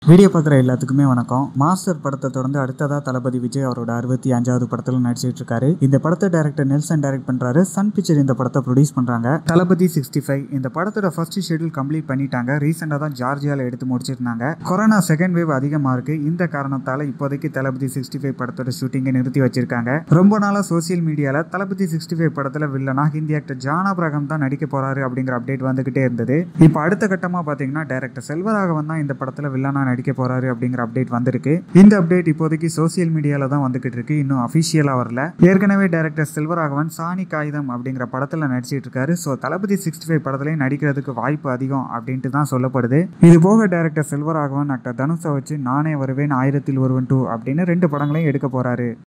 video பார்க்குற எல்லாத்துக்குமே வணக்கம் மாஸ்டர் படத்தை தொடர்ந்து அடுத்ததா தளபதி விஜய் அவரோட அறுபத்தி அஞ்சாவது படத்தில் நடிச்சிட்டு இருக்காரு இந்த படத்தை டைரக்டர் நெல்சன் டைரக்ட் பண்றாரு சன் பிக்சர் இந்த படத்தை ப்ரொடியூஸ் பண்றாங்க தளபதி சிக்ஸ்டி ஃபைவ் இந்த படத்தோட ஃபர்ஸ்ட் ஷெட்யூல் கம்ப்ளீட் பண்ணிட்டாங்க ரீசெண்டாக தான் ஜார்ஜியால எடுத்து முடிச்சிருந்தாங்க கொரோனா செகண்ட் வேவ் அதிகமாக இருக்கு இந்த காரணத்தால இப்போதைக்கு தளபதி சிக்ஸ்டி ஃபைவ் படத்தோட ஷூட்டிங்கை நிறுத்தி வச்சிருக்காங்க ரொம்ப நாளா சோசியல் மீடியால தளபதி சிக்ஸ்டி ஃபைவ் படத்துல வில்லனா ஹிந்தி ஆக்டர் ஜான் அப்ரஹாம் தான் நடிக்க போறாரு அப்படிங்கிற அப்டேட் வந்துகிட்டே இருந்தது இப்போ அடுத்த கட்டமா பாத்தீங்கன்னா டைரக்டர் செல்வராகவன் தான் இந்த படத்துல வில்லனா நடிக்க போறாரு அப்படிங்கிற அப்டேட் வந்திருக்கு இந்த அப்டேட் இப்போதைக்கு சோசியல் மீடியால தான் வந்துகிட்டு இருக்கு இன்னும் அபிஷியலா வரல ஏற்கனவே டைரக்டர் செல்வராகவன் சாணி காகிதம் அப்படிங்கிற படத்துல நடிச்சிட்டு இருக்காரு ஸோ தளபதி சிக்ஸ்டி ஃபைவ் படத்துலயும் நடிக்கிறதுக்கு வாய்ப்பு அதிகம் அப்படின்ட்டு தான் சொல்லப்படுது இது போக டைரக்டர் செல்வராகவன் ஆக்டர் தனுஷை வச்சு நானே வருவேன் ஆயிரத்தில் ஒருவன் டூ அப்படின்னு ரெண்டு படங்களையும் எடுக்க போறாரு